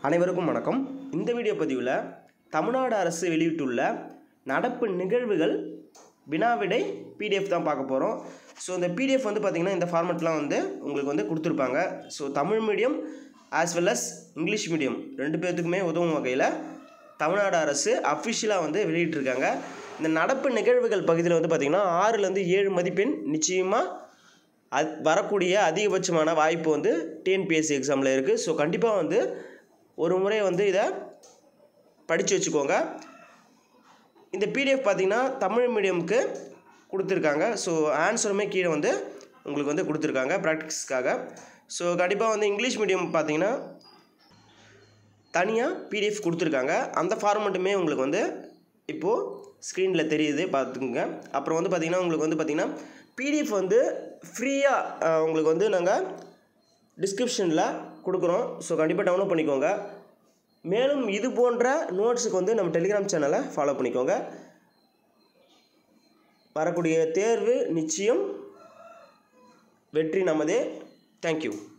அனைவருக்கும் வணக்கம் இந்த வீடியோ பதிவில் தமிழ்நாடு அரசு வெளியிட்டுள்ள நடப்பு நிகழ்வுகள் வினாவிடை பிடிஎஃப் தான் பார்க்க போகிறோம் ஸோ இந்த பிடிஎஃப் வந்து பார்த்திங்கன்னா இந்த ஃபார்மெட்லாம் வந்து உங்களுக்கு வந்து கொடுத்துருப்பாங்க so Tamil medium as well as English medium ரெண்டு பேர்த்துக்குமே உதவும் வகையில் தமிழ்நாடு அரசு அஃபிஷியலாக வந்து வெளியிட்டிருக்காங்க இந்த நடப்பு நிகழ்வுகள் பகுதியில் வந்து பார்த்திங்கன்னா ஆறுலேருந்து ஏழு மதிப்பெண் நிச்சயமாக அது வரக்கூடிய அதிகபட்சமான வாய்ப்பு வந்து டிஎன்பிஎஸ்சி எக்ஸாமில் இருக்குது ஸோ கண்டிப்பாக வந்து ஒரு முறை வந்து இதை படித்து வச்சுக்கோங்க இந்த பிடிஎஃப் பார்த்தீங்கன்னா தமிழ் மீடியமுக்கு கொடுத்துருக்காங்க ஸோ ஆன்சருமே கீழே வந்து உங்களுக்கு வந்து கொடுத்துருக்காங்க ப்ராக்டிஸ்க்காக ஸோ கண்டிப்பாக வந்து இங்கிலீஷ் மீடியம் பார்த்தீங்கன்னா தனியாக பிடிஎஃப் கொடுத்துருக்காங்க அந்த ஃபார்மெட்டுமே உங்களுக்கு வந்து இப்போது ஸ்க்ரீனில் தெரியுது பார்த்துக்குங்க அப்புறம் வந்து பார்த்திங்கன்னா உங்களுக்கு வந்து பார்த்திங்கன்னா பிடிஎஃப் வந்து ஃப்ரீயாக உங்களுக்கு வந்து நாங்கள் டிஸ்கிரிப்ஷனில் கொடுக்குறோம் ஸோ கண்டிப்பாக டவுன்லோட் பண்ணிக்கோங்க மேலும் இது போன்ற நோட்ஸுக்கு வந்து நம்ம டெலிகிராம் சேனலை ஃபாலோ பண்ணிக்கோங்க வரக்கூடிய தேர்வு நிச்சயம் வெற்றி நமதே தேங்க்யூ